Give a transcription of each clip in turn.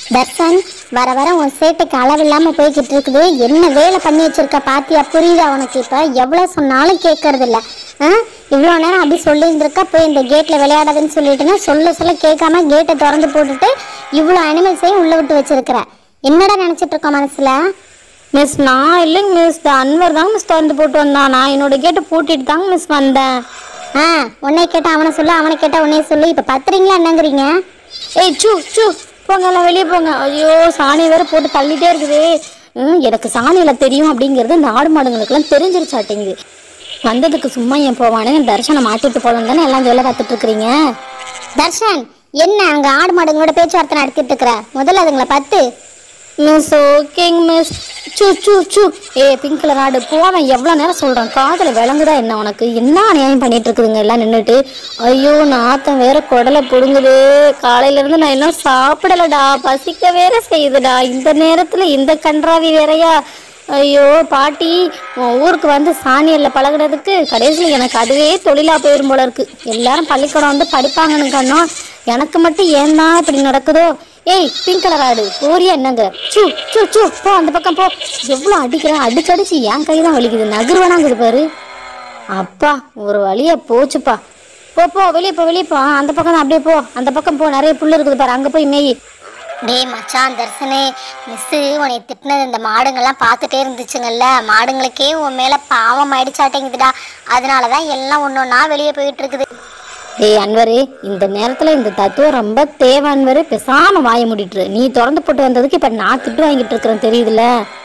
தர்சன் வர வர உன் சேட்டைக்கு அளவில்லாம போய்கிட்டு இருக்குது என்ன வேலை பண்ணி வச்சிருக்க பாத்தியா புரியுதா உனக்கு இப்ப எவ்வளவு சொன்னாலும் கேட்கறது இல்ல ஆ? இவ்வளோ நேரம் அப்படி சொல்லியிருந்திருக்கா போய் இந்த கேட்ல விளையாடாதுன்னு சொல்லிட்டுனா சொல்ல சொல்ல கேட்காம கேட்டை திறந்து போட்டுட்டு இவ்வளோ அனிமல்ஸையும் உள்ள விட்டு வச்சிருக்கிற என்னடா நினைச்சிட்டு இருக்க மனசுல மிஸ் நான் இல்லைங்க மிஸ் இந்த அன்வர் தாங்க மிஸ் திறந்து போட்டு வந்தான் நான் என்னோட கேட்டை பூட்டிட்டு தாங்க மிஸ் வந்தேன் ஆ உன்னை கேட்டா அவனை சொல்லு அவனை கேட்டா உன்னைய சொல்லு இப்ப பத்துறீங்களா என்னங்கிறீங்க ஏய் சூ சூ போங்க எல்லாம் வெளியே போங்க ஐயோ சாணி வேற போட்டு தள்ளிட்டே இருக்குது ம், எனக்கு சாணியில தெரியும் அப்படிங்கிறது இந்த ஆடு மாடுங்களுக்கெல்லாம் தெரிஞ்சிருச்சாட்டிங்குது வந்ததுக்கு சும்மா ஏன் போவானு தர்ஷனை மாட்டிட்டு போகலாம் தானே எல்லாம் வேலை பார்த்துட்டு இருக்கிறீங்க தர்ஷன் என்ன அங்க ஆடு மாடுங்களோட பேச்சுவார்த்தை நடத்திட்டு இருக்கிற முதல்ல அதுங்களை பத்து மிஸ் ஓகேங்க மிஸ் சூ சூ சூ ஏ பிங்க் கலர் ஆடு போவேன் எவ்வளோ நேரம் சொல்கிறேன் காதில் விளங்குதா என்ன உனக்கு என்ன அநியாயம் பண்ணிட்டு இருக்குதுங்க எல்லாம் நின்றுட்டு ஐயோ நாத்தம் வேற குடலை பிடுங்குது காலையிலேருந்து நான் இன்னும் சாப்பிடலடா பசிக்க வேற செய்யுதுடா இந்த நேரத்தில் இந்த கன்றாவி வேறயா ஐயோ பாட்டி உன் ஊருக்கு வந்து சாணியல்ல பழகுறதுக்கு கடைசியில் எனக்கு அதுவே தொழிலா போயிரும் போல இருக்கு எல்லாரும் பள்ளிக்கூடம் வந்து படிப்பாங்கன்னு கண்ணோம் எனக்கு மட்டும் ஏன் தான் இப்படி நடக்குதோ ஏய் பிங்க் கலர் ஆடு ஓரியா என்னங்க சூ சூ சூ போ அந்த பக்கம் போ எவ்வளோ அடிக்கிறேன் அடிச்சு அடிச்சு என் கை தான் வலிக்குது நகர்வேனாங்குது பாரு அப்பா ஒரு வழியா போச்சுப்பா போ போ வெளியே போ வெளியே போ ஆ, அந்த பக்கம் தான் அப்படியே போ அந்த பக்கம் போ நிறைய புல்லு இருக்குது பாரு அங்கே போய் மேய் டேய் மச்சான் தர்சனே மிஸ்ஸு உன்னை திட்டினது இந்த மாடுங்கள்லாம் பார்த்துட்டே இருந்துச்சுங்கல்ல மாடுங்களுக்கே உன் மேலே பாவம் ஆயிடுச்சாட்டேங்குதுடா அதனால தான் எல்லாம் ஒன்று ஒன்றா வெளியே போயிட்டு இருக்குது ஏய் அன்வரு இந்த நேரத்துல இந்த தத்துவம் ரொம்ப தேவை அன்வரு பேசாம வாய மூடிட்டுரு நீ திறந்து போட்டு வந்ததுக்கு இப்ப நான் திட்டு வாங்கிட்டு இருக்கிறேன் தெரியுதுல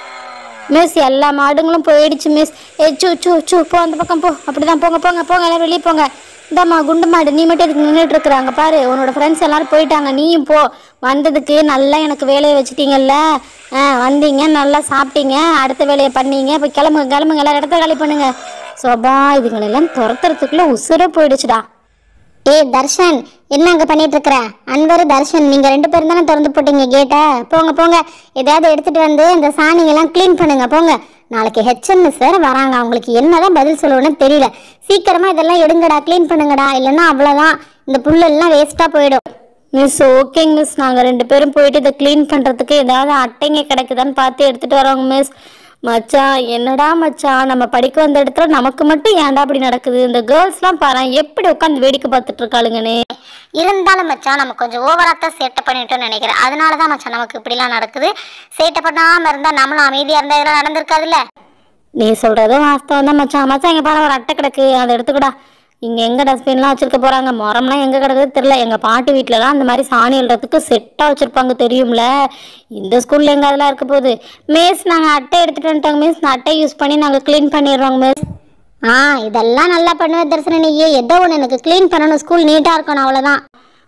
மிஸ் எல்லா மாடுங்களும் போயிடுச்சு மிஸ் ஏ சூ சூ சூ போ அந்த பக்கம் போ அப்படிதான் போங்க போங்க போங்க எல்லாரும் வெளியே போங்க இந்தாம்மா குண்டு மாடு நீ மட்டும் இதுக்கு நின்றுட்டு இருக்கிறாங்க பாரு உன்னோட ஃப்ரெண்ட்ஸ் எல்லாரும் போயிட்டாங்க நீயும் போ வந்ததுக்கு நல்லா எனக்கு வேலையை வச்சுட்டீங்கல்ல ஆ வந்தீங்க நல்லா சாப்பிட்டீங்க அடுத்த வேலையை பண்ணீங்க இப்போ கிளம்புங்க கிளம்புங்க எல்லாரும் இடத்த காலி பண்ணுங்க சோபா இதுங்களெல்லாம் துரத்துறதுக்குள்ள உசுரே போயிடுச்சுடா ஏய் தர்ஷன் என்ன அங்கே பண்ணிட்டு இருக்கிற அன்வர் தர்ஷன் நீங்கள் ரெண்டு பேரும் தானே திறந்து போட்டீங்க கேட்டை போங்க போங்க எதையாவது எடுத்துட்டு வந்து இந்த சாணிங்கெல்லாம் க்ளீன் பண்ணுங்க போங்க நாளைக்கு ஹெச்எம் சார் வராங்க அவங்களுக்கு என்னதான் பதில் சொல்லுவேன்னு தெரியல சீக்கிரமா இதெல்லாம் எடுங்கடா க்ளீன் பண்ணுங்கடா இல்லைன்னா அவ்வளோதான் இந்த புல்லெல்லாம் வேஸ்ட்டாக போயிடும் மிஸ் ஓகேங்க மிஸ் நாங்கள் ரெண்டு பேரும் போயிட்டு இதை க்ளீன் பண்ணுறதுக்கு ஏதாவது அட்டைங்க கிடைக்குதான்னு பார்த்து எடுத்துகிட்டு வரோங்க மிஸ் மச்சான் என்னடா மச்சான் நம்ம படிக்க வந்த இடத்துல நமக்கு மட்டும் ஏன்டா அப்படி நடக்குது இந்த கேர்ள்ஸ்லாம் பாரு எப்படி உட்காந்து வேடிக்கை பார்த்துட்டு இருக்காளுங்கண்ணே இருந்தாலும் மச்சான் நம்ம கொஞ்சம் ஓவராக தான் சேட்டை பண்ணிட்டோம்னு நினைக்கிறேன் அதனால தான் மச்சான் நமக்கு இப்படிலாம் நடக்குது சேட்டை பண்ணாமல் இருந்தால் நம்மளும் அமைதியாக இருந்தால் இதெல்லாம் நடந்திருக்காதுல்ல நீ சொல்கிறதும் வாஸ்தவம் தான் மச்சான் மச்சான் இங்கே பாரு ஒரு அட்டை கிடக்கு அதை எடுத்துக்கூடா இங்கே எங்கே டஸ்ட்பின்லாம் வச்சுருக்க போகிறாங்க மரம்லாம் எங்கே கிடக்குது தெரில எங்கள் பாட்டி வீட்டில் தான் அந்த மாதிரி சாணி எழுறதுக்கு செட்டாக வச்சுருப்பாங்க தெரியும்ல இந்த ஸ்கூலில் எங்கே அதெல்லாம் இருக்க போகுது மிஸ் நாங்கள் அட்டை எடுத்துகிட்டு வந்துட்டோங்க மிஸ் நான் அட்டை யூஸ் பண்ணி நாங்கள் க்ளீன் பண்ணிடுறோங்க மிஸ் ஆ இதெல்லாம் நல்லா பண்ணுவேன் தரிசனம் நீயே ஏதோ ஒன்று எனக்கு க்ளீன் பண்ணணும் ஸ்கூல் நீட்டாக இருக்கணும் அவ்வளோதான்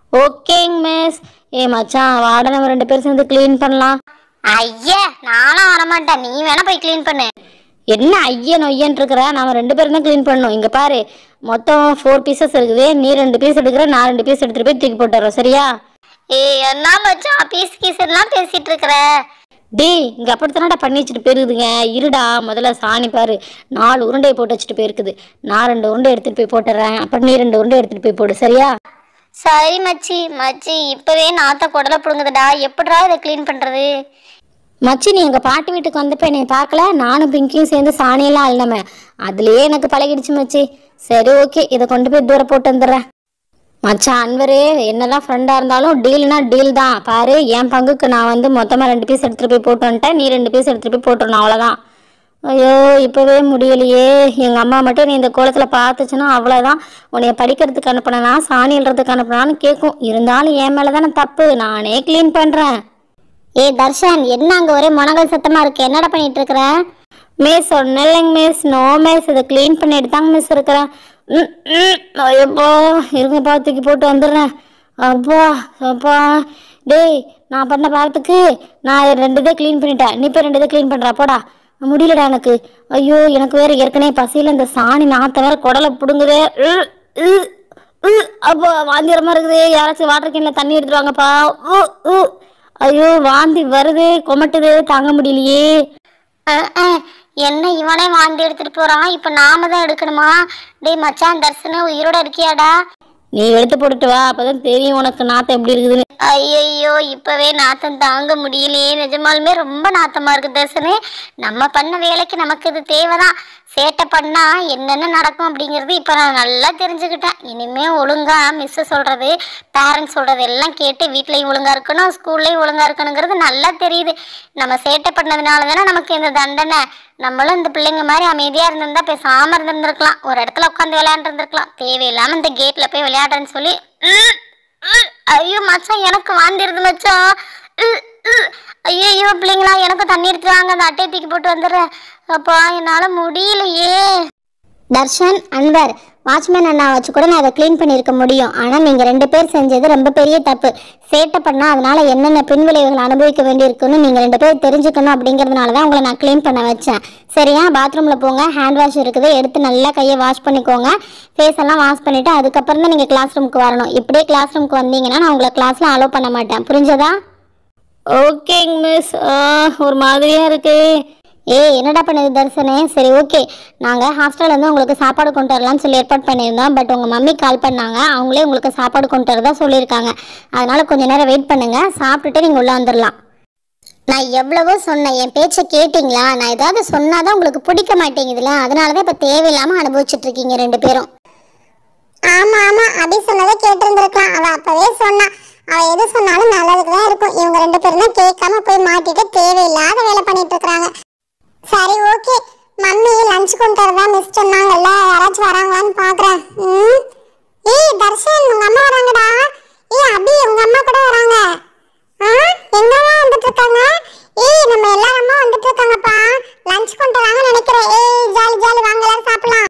ஓகேங்க மிஸ் ஏ மச்சான் வாட நம்ம ரெண்டு பேரும் சேர்ந்து க்ளீன் பண்ணலாம் ஐயா நானும் வரமாட்டேன் நீ வேணா போய் க்ளீன் பண்ணு என்ன ஐயன் ஒய்யன் இருக்கிற நாம ரெண்டு பேரும் தான் க்ளீன் பண்ணணும் இங்கே பாரு மொத்தம் ஃபோர் பீசஸ் இருக்குது நீ ரெண்டு பீஸ் எடுக்கிற நான் ரெண்டு பீஸ் எடுத்துகிட்டு போய் தூக்கி போட்டுறோம் சரியா ஏய் என்ன மச்சான் பீஸ் கீஸ் எல்லாம் பேசிட்டு இருக்கிற டேய் இங்கே அப்படித்தானடா பண்ணி வச்சுட்டு போயிருக்குதுங்க இருடா முதல்ல சாணி பாரு நாலு உருண்டையை போட்டு வச்சுட்டு போயிருக்குது நான் ரெண்டு உருண்டை எடுத்துகிட்டு போய் போட்டுறேன் அப்புறம் நீ ரெண்டு உருண்டை எடுத்துகிட்டு போய் போடு சரியா சரி மச்சி மச்சி இப்பவே நாத்த குடலை புடுங்குதுடா எப்படிடா இதை க்ளீன் பண்றது மச்சி நீ எங்கள் பாட்டி வீட்டுக்கு வந்தப்ப என்னை பார்க்கல நானும் பிங்கியும் சேர்ந்து சாணியெல்லாம் அள்ளமே அதுலயே எனக்கு பழகிடுச்சு மச்சி சரி ஓகே இதை கொண்டு போய் தூர போட்டு வந்துடுறேன் மச்சான் அன்வரே என்னதான் ஃப்ரெண்டாக இருந்தாலும் டீல்னா டீல் தான் பாரு என் பங்குக்கு நான் வந்து மொத்தமாக ரெண்டு பீஸ் எடுத்துகிட்டு போய் போட்டு வந்துட்டேன் நீ ரெண்டு பீஸ் எடுத்துகிட்டு போய் போட்டுருணும் அவ்வளோதான் ஐயோ இப்போவே முடியலையே எங்கள் அம்மா மட்டும் நீ இந்த கோலத்தில் பார்த்துச்சுன்னா அவ்வளோதான் உன்னைய படிக்கிறதுக்கு அனுப்புனா சாணி எழுறதுக்கு அனுப்புனான்னு கேட்கும் இருந்தாலும் என் மேலே தானே தப்பு நானே க்ளீன் பண்ணுறேன் ஏய் தர்ஷன் என்ன அங்க ஒரே முனகல் சத்தமா இருக்கு என்னடா பண்ணிட்டு இருக்கிற மிஸ் சொன்னேன்லைங்க மிஸ் நோ மிஸ் இதை க்ளீன் பண்ணிட்டு தாங்க மிஸ் இருக்கிறேன் ம், ம், ஐயப்பா இருங்கப்பா தூக்கி போட்டு வந்துடுறேன் அப்பா அப்பா டேய் நான் பண்ண பாவத்துக்கு நான் ரெண்டு இதை க்ளீன் பண்ணிட்டேன் நீ போய் ரெண்டு இதை க்ளீன் பண்ணுறா போடா முடியலடா எனக்கு ஐயோ எனக்கு வேற ஏற்கனவே பசியில் இந்த சாணி நாத்த வேற குடலை பிடுங்குதே உ, உ, உ, அப்போ வாந்திரமா இருக்குது யாராச்சும் வாட்டர் கேனில் தண்ணி எடுத்துட்டு வாங்கப்பா உ, உ. ஐயோ வாந்தி வருது கொமட்டுது தாங்க முடியலையே அஹ், அஹ், என்ன இவனே வாந்தி எடுத்துட்டு போறான் இப்ப நாம தான் எடுக்கணுமா டேய் மச்சான் தர்சனு உயிரோட இருக்கியாடா நீ எடுத்து போட்டுட்டு வா அப்பதான் தெரியும் உனக்கு நாத்தம் எப்படி இருக்குதுன்னு ஐயையோ இப்பவே நாத்தம் தாங்க முடியலையே நிஜமாலுமே ரொம்ப நாத்தமா இருக்கு தர்சனே நம்ம பண்ண வேலைக்கு நமக்கு இது தேவைதான் சேட்டை பண்ணா என்னென்ன நடக்கும் அப்படிங்கிறது இப்போ நான் நல்லா தெரிஞ்சுக்கிட்டேன் இனிமே ஒழுங்கா மிஸ் சொல்றது பேரண்ட்ஸ் சொல்றது எல்லாம் கேட்டு வீட்லயும் ஒழுங்கா இருக்கணும் ஸ்கூல்லையும் ஒழுங்கா இருக்கணுங்கிறது நல்லா தெரியுது நம்ம சேட்டை பண்ணதுனால தானே நமக்கு இந்த தண்டனை நம்மளும் இந்த பிள்ளைங்க மாதிரி அமைதியா இருந்திருந்தா பேசாம இருந்திருந்திருக்கலாம் ஒரு இடத்துல உட்காந்து விளையாண்டு இருந்திருக்கலாம் தேவையில்லாம இந்த கேட்ல போய் விளையாடுறேன்னு சொல்லி உம், உம், ஐயோ மச்சான் எனக்கு வாந்திருது மச்சான் ஐயோ பிள்ளைங்களா எனக்கு தண்ணி எடுத்து வாங்க அந்த அட்டையை தூக்கி போட்டு வந்துடுறேன் அப்பா என்னால முடியலையே தர்ஷன் அன்வர் வாட்ச்மேன் அண்ணா வச்சு கூட நான் அதை க்ளீன் பண்ணியிருக்க முடியும் ஆனால் நீங்கள் ரெண்டு பேர் செஞ்சது ரொம்ப பெரிய தப்பு சேட்டை பண்ணால் அதனால என்னென்ன பின்விளைவுகள் அனுபவிக்க வேண்டியிருக்குன்னு நீங்கள் ரெண்டு பேர் தெரிஞ்சுக்கணும் அப்படிங்கிறதுனால தான் உங்களை நான் க்ளீன் பண்ண வச்சேன் சரியா பாத்ரூமில் போங்க ஹேண்ட் வாஷ் இருக்குது எடுத்து நல்லா கையை வாஷ் பண்ணிக்கோங்க ஃபேஸ் எல்லாம் வாஷ் பண்ணிவிட்டு அதுக்கப்புறம் தான் நீங்கள் கிளாஸ் ரூமுக்கு வரணும் இப்படியே கிளாஸ் ரூமுக்கு வந்தீங்கன்னா நான் உங்களை கிளாஸில் அலோவ் பண்ண மாட்டேன் புரிஞ்சதா ஓகேங்க மிஸ் ஒரு மாதிரியா இருக்கு ஏய் என்னடா பண்ணுது தர்சனே சரி ஓகே நாங்கள் ஹாஸ்டல்லேருந்து உங்களுக்கு சாப்பாடு கொண்டு வரலாம்னு சொல்லி ஏற்பாடு பண்ணியிருந்தோம் பட் உங்கள் மம்மி கால் பண்ணாங்க அவங்களே உங்களுக்கு சாப்பாடு கொண்டு வரதா சொல்லியிருக்காங்க அதனால கொஞ்ச நேரம் வெயிட் பண்ணுங்க சாப்பிட்டுட்டு நீங்கள் உள்ளே வந்துடலாம் நான் எவ்வளவோ சொன்னேன் என் பேச்சை கேட்டிங்களா நான் ஏதாவது சொன்னாதான் உங்களுக்கு பிடிக்க மாட்டேங்குதுல அதனால தான் இப்போ தேவையில்லாமல் அனுபவிச்சுட்டு இருக்கீங்க ரெண்டு பேரும் ஆமா ஆமா அபி சொன்னதை கேட்டிருந்திருக்கலாம் அவ அப்பவே சொன்னா அவ எது சொன்னாலும் நல்லதுக்கு தான் இருக்கும் இவங்க ரெண்டு பேரும் தான் கேட்காம போய் மாட்டிட்டு தேவையில்லாத வேலை பண்ணிட்டு இருக்காங்க சரி ஓகே மம்மி லஞ்ச் கொண்டு வரதா மிஸ் சொன்னாங்கல்ல யாராச்சும் வராங்களான்னு பாக்குறேன்